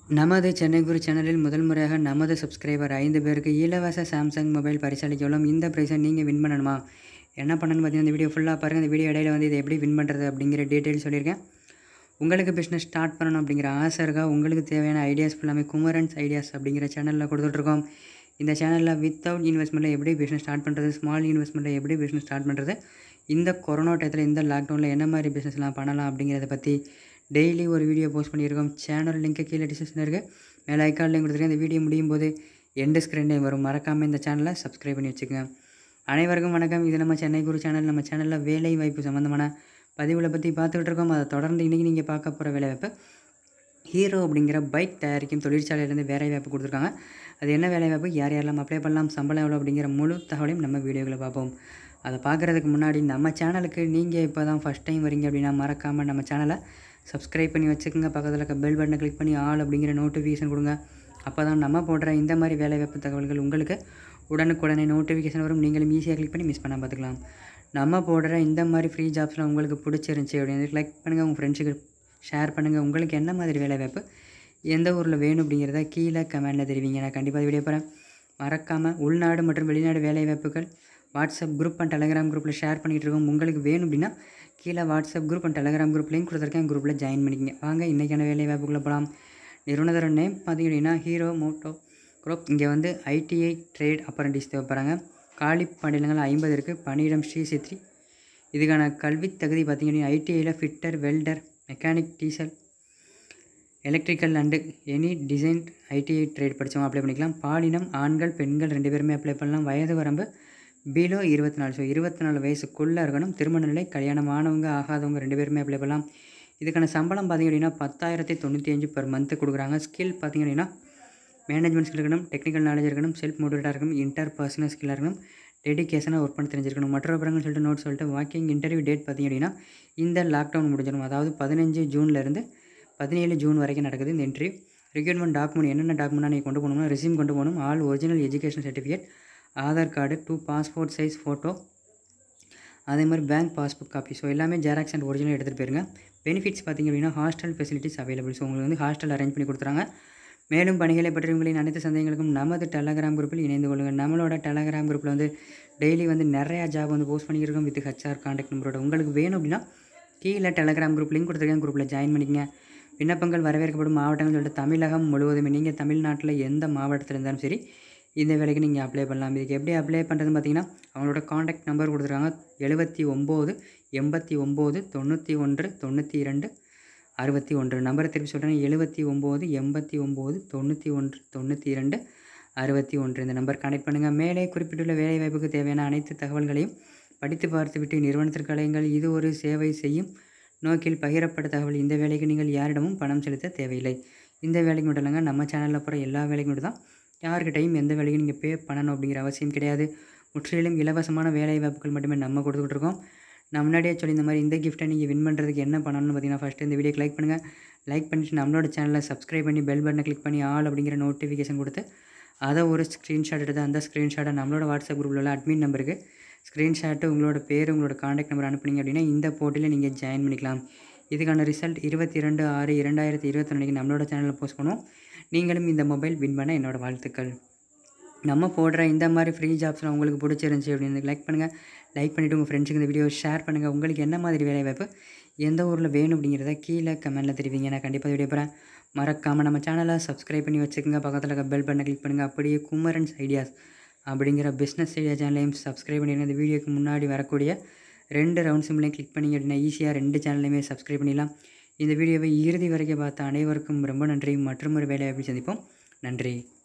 நமது சென்னை குரு சேனலில் முதல் முறையாக நமது சப்ஸ்கிரைபர் ஐந்து பேருக்கு இலவச சாம்சங் மொபைல் பரிசளிக்க உள்ளோம் இந்த ப்ரைஸை நீங்கள் வின் பண்ணணுமா என்ன பண்ணணும்னு பார்த்தீங்கன்னா இந்த வீடியோ ஃபுல்லாக பாருங்கள் இந்த வீடியோ இடையில வந்து இதை எப்படி வின் பண்ணுறது அப்படிங்கிற டீட்டெயில் சொல்லியிருக்கேன் உங்களுக்கு பிஸ்னஸ் ஸ்டார்ட் பண்ணணும் அப்படிங்கிற ஆசை இருக்கா உங்களுக்கு தேவையான ஐடியாஸ் ஃபுல்லாமே குமரன்ஸ் ஐடியாஸ் அப்படிங்கிற சேனலில் கொடுத்துட்ருக்கோம் இந்த சேனலில் வித்தவுட் இன்வெஸ்ட்மெண்ட்டில் எப்படி பிஸ்னஸ் ஸ்டார்ட் பண்ணுறது ஸ்மால் இன்வெஸ்ட்மெண்ட்டில் எப்படி பிஸ்னஸ் ஸ்டார்ட் பண்ணுறது இந்த கொரோனா டயத்தில் இந்த லாக்டவுனில் என்ன மாதிரி பிஸ்னஸ்லாம் பண்ணலாம் அப்படிங்கிறத பற்றி டெய்லி ஒரு வீடியோ போஸ்ட் பண்ணியிருக்கோம் சேனல் லிங்க்கு கீழே டிஸ்கிரிப்ஷனில் இருக்குது மேலே ஐக்கான் லிங்க் கொடுத்துருக்கேன் இந்த வீடியோ முடியும் போது எண்டு ஸ்க்ரீன் டைம் வரும் மறக்காமல் இந்த சேனலை சப்ஸ்கிரைப் பண்ணி வச்சுக்கோங்க அனைவருக்கும் வணக்கம் இது நம்ம சென்னை குரு சேனல் நம்ம சேனலில் வேலை வாய்ப்பு சம்மந்தமான பதிவுகளை பற்றி பார்த்துக்கிட்டு இருக்கோம் அதை தொடர்ந்து இன்றைக்கி நீங்கள் பார்க்க போகிற வேலை வாய்ப்பு ஹீரோ அப்படிங்கிற பைக் தயாரிக்கும் தொழிற்சாலையிலேருந்து வேலை வாய்ப்பு கொடுத்துருக்காங்க அது என்ன வேலை வாய்ப்பு யார் யாரெல்லாம் அப்ளை பண்ணலாம் சம்பளம் எவ்வளோ அப்படிங்கிற முழு தகவலையும் நம்ம வீடியோவில் பார்ப்போம் அதை பார்க்குறதுக்கு முன்னாடி நம்ம சேனலுக்கு நீங்கள் இப்போ தான் ஃபஸ்ட் டைம் வரீங்க அப்படின்னா மறக்காமல் நம்ம சேனலை சப்ஸ்கிரைப் பண்ணி வச்சுக்கோங்க பக்கத்தில் இருக்க பெல் பட்டனை கிளிக் பண்ணி ஆல் அப்படிங்கிற நோட்டிஃபிகேஷன் கொடுங்க அப்போ தான் நம்ம போடுற இந்த மாதிரி வேலைவாய்ப்பு தகவல்கள் உங்களுக்கு உடனுக்குடனே நோட்டிஃபிகேஷன் வரும் நீங்களும் ஈஸியாக கிளிக் பண்ணி மிஸ் பண்ணால் பார்த்துக்கலாம் நம்ம போடுற இந்த மாதிரி ஃப்ரீ ஜாப்ஸ்லாம் உங்களுக்கு பிடிச்சிருந்துச்சி அப்படின்னு லைக் பண்ணுங்கள் உங்கள் ஃப்ரெண்ட்ஸுக்கு ஷேர் பண்ணுங்கள் உங்களுக்கு என்ன மாதிரி வேலைவாய்ப்பு எந்த ஊரில் வேணும் அப்படிங்கிறத கீழே கமெண்டில் தெரிவிங்க நான் கண்டிப்பாக வீடியோ போகிறேன் மறக்காமல் உள்நாடு மற்றும் வெளிநாடு வேலைவாய்ப்புகள் வாட்ஸ்அப் குரூப் அண்ட் டெலகிராம் குரூப்பில் ஷேர் பண்ணிகிட்டு இருக்கோம் உங்களுக்கு வேணும் அப்படின்னா கீழே WhatsApp group and Telegram group link கொடுத்துருக்கேன் குரூப்பில் ஜாயின் பண்ணிக்கங்க வாங்க இன்றைக்கான வேலை வாய்ப்புக்குள்ளே போகலாம் நிறுவனத்தோட நேம் பார்த்தீங்க அப்படின்னா ஹீரோ மோட்டோ குரூப் இங்கே வந்து ஐடிஐ ட்ரேட் அப்ரண்டிஸ் தேவைப்படுறாங்க காலி பணியிடங்கள் ஐம்பது இருக்குது பணியிடம் ஸ்ரீ சித்ரி இதுக்கான கல்வி தகுதி பார்த்தீங்க அப்படின்னா ஐடிஐயில் fitter welder mechanic diesel electrical and any design ITI trade படித்தவங்க அப்ளை பண்ணிக்கலாம் பாலினம் ஆண்கள் பெண்கள் ரெண்டு பேருமே அப்ளை பண்ணலாம் வயது வரம்பு பிலோ இருபத்தி நாலு ஸோ இருபத்தி நாலு வயசுக்குள்ளே இருக்கணும் திருமண நிலை கல்யாணம் ஆனவங்க ஆகாதவங்க ரெண்டு பேருமே அப்ளை பண்ணலாம் இதுக்கான சம்பளம் பார்த்திங்க அப்படின்னா பத்தாயிரத்தி தொண்ணூற்றி அஞ்சு பெர் மந்த்து கொடுக்குறாங்க ஸ்கில் பார்த்திங்க அப்படின்னா மேனேஜ்மெண்ட் ஸ்கில் இருக்கணும் டெக்னிக்கல் நாலேஜ் இருக்கணும் செல்ஃப் மோட்டிவேட்டாக இருக்கணும் இன்டர் பர்சனல் ஸ்கில்லாக இருக்கணும் டெடிக்கேஷனாக ஒர்க் பண்ண தெரிஞ்சிருக்கணும் மற்ற விவரங்கள் சொல்லிட்டு நோட் சொல்லிட்டு வாக்கிங் இன்டர்வியூ டேட் பார்த்திங்க அப்படின்னா இந்த லாக்டவுன் முடிஞ்சிடும் அதாவது பதினஞ்சு ஜூன்லேருந்து பதினேழு ஜூன் வரைக்கும் நடக்குது இந்த இன்டர்வியூ ரெக்யூர்மெண்ட் டாக்குமெண்ட் என்னென்ன டாக்குமெண்ட்டாக நீங்கள் கொண்டு போகணும்னா ரெசியூம் கொண்டு போகணும் all original education certificate Aadhaar card two passport size photo அதே மாதிரி பேங்க் பாஸ்புக் காப்பி ஸோ எல்லாமே ஜெராக்ஸ் அண்ட் ஒரிஜினல் எடுத்துகிட்டு போயிருங்க பெனிஃபிட்ஸ் பார்த்திங்க அப்படின்னா ஹாஸ்டல் ஃபெசிலிட்டிஸ் அவைலபிள் ஸோ உங்களுக்கு வந்து ஹாஸ்டல் அரேஞ்ச் பண்ணி கொடுத்துறாங்க மேலும் பணிகளை பற்றி உங்களின் அனைத்து சந்தேகங்களுக்கும் நமது டெலகிராம் குரூப்பில் இணைந்து கொள்ளுங்கள் நம்மளோட டெலகிராம் குரூப்பில் வந்து டெய்லி வந்து நிறையா ஜாப் வந்து போஸ்ட் பண்ணியிருக்கோம் வித் ஹச்ஆர் கான்டாக்ட் நம்பரோட உங்களுக்கு வேணும் அப்படின்னா கீழே டெலகிராம் குரூப் லிங்க் கொடுத்துருக்கேன் குரூப்பில் ஜாயின் பண்ணிக்கங்க விண்ணப்பங்கள் வரவேற்கப்படும் மாவட்டங்கள் சொல்லிட்டு தமிழகம் முழுவதுமே நீங்கள் தமிழ்நாட்டில் எந்த மாவட்டத்தில் இருந்தாலும் சரி இந்த வேலைக்கு நீங்கள் அப்ளை பண்ணலாம் இதுக்கு எப்படி அப்ளை பண்ணுறதுன்னு பார்த்தீங்கன்னா அவங்களோட காண்டாக்ட் நம்பர் கொடுத்துருக்காங்க எழுபத்தி ஒம்பது எண்பத்தி ஒம்பது தொண்ணூற்றி ஒன்று தொண்ணூற்றி இரண்டு அறுபத்தி ஒன்று நம்பரை திருப்பி சொல்கிறேன் எழுபத்தி ஒம்பது எண்பத்தி ஒம்பது தொண்ணூற்றி ஒன்று தொண்ணூற்றி இரண்டு அறுபத்தி ஒன்று இந்த நம்பர் கனெக்ட் பண்ணுங்கள் மேலே குறிப்பிட்டுள்ள வேலைவாய்ப்புக்கு தேவையான அனைத்து தகவல்களையும் படித்து பார்த்துவிட்டு நிறுவனத்திற்கு அலையுங்கள் இது ஒரு சேவை செய்யும் நோக்கில் பகிரப்பட்ட தகவல் இந்த வேலைக்கு நீங்கள் யாரிடமும் பணம் செலுத்த தேவையில்லை இந்த வேலைக்கு மட்டும் இல்லைங்க நம்ம சேனலில் போகிற எல்லா வேலைக்கும் மட்டும் தான் யார்கிட்டையும் எந்த வேலைக்கும் நீங்கள் பே பண்ணணும் அப்படிங்கிற அவசியம் கிடையாது முற்றிலும் இலவசமான வேலை வாய்ப்புகள் மட்டுமே நம்ம கொடுத்துக்கிட்டு இருக்கோம் நான் முன்னாடியே சொல்லி இந்த மாதிரி இந்த கிஃப்ட்டை நீங்கள் வின் பண்ணுறதுக்கு என்ன பண்ணணும்னு பார்த்தீங்கன்னா ஃபஸ்ட்டு இந்த வீடியோக்கு லைக் பண்ணுங்கள் லைக் பண்ணிவிட்டு நம்மளோட சேனலை சப்ஸ்கிரைப் பண்ணி பெல் பட்டனை கிளிக் பண்ணி ஆல் அப்படிங்கிற நோட்டிஃபிகேஷன் கொடுத்து அதை ஒரு ஸ்க்ரீன்ஷாட் எடுத்து அந்த ஸ்க்ரீன்ஷாட்டை நம்மளோட வாட்ஸ்அப் குரூப்பில் உள்ள அட்மின் நம்பருக்கு ஸ்க்ரீன்ஷாட்டு உங்களோட பேர் உங்களோட காண்டாக்ட் நம்பர் அனுப்புனீங்க அப்படின்னா இந்த போட்டியில் நீங்கள் ஜாயின் பண்ணிக்கலாம் இதுக்கான ரிசல்ட் இருபத்தி ரெண்டு ஆறு இரண்டாயிரத்தி இருபத்தொன்னைக்கு நம்மளோட சேனலில் போஸ்ட் பண்ணுவோம் நீங்களும் இந்த மொபைல் வின் பண்ண என்னோடய வாழ்த்துக்கள் நம்ம போடுற இந்த மாதிரி ஃப்ரீ ஜாப்ஸ்லாம் உங்களுக்கு பிடிச்சிருந்துச்சி அப்படின்னு லைக் பண்ணுங்கள் லைக் பண்ணிவிட்டு உங்கள் ஃப்ரெண்ட்ஸுக்கு இந்த வீடியோ ஷேர் பண்ணுங்கள் உங்களுக்கு என்ன மாதிரி வேலை வாய்ப்பு எந்த ஊரில் வேணும் அப்படிங்கிறத கீழே கமெண்ட்டில் தெரிவிங்க நான் கண்டிப்பாக வீடியோ போகிறேன் மறக்காமல் நம்ம சேனலை சப்ஸ்கிரைப் பண்ணி வச்சுக்கோங்க பக்கத்தில் இருக்க பெல் பட்டனை கிளிக் பண்ணுங்கள் அப்படியே குமரன்ஸ் ஐடியாஸ் அப்படிங்கிற பிஸ்னஸ் ஐடியா சேனலையும் சப்ஸ்கிரைப் பண்ணிடுங்க இந்த வீடியோக்கு முன்னாடி வரக்கூடிய ரெண்டு ரவுண்ட் சிம்லையும் கிளிக் பண்ணிங்க அப்படின்னா ஈஸியாக ரெண்டு சேனலையுமே சப்ஸ்கிரைப் பண்ணிடலாம் இந்த வீடியோவை இறுதி வரைக்கும் பார்த்த அனைவருக்கும் ரொம்ப நன்றி மற்றும் ஒரு வேலையை சந்திப்போம் நன்றி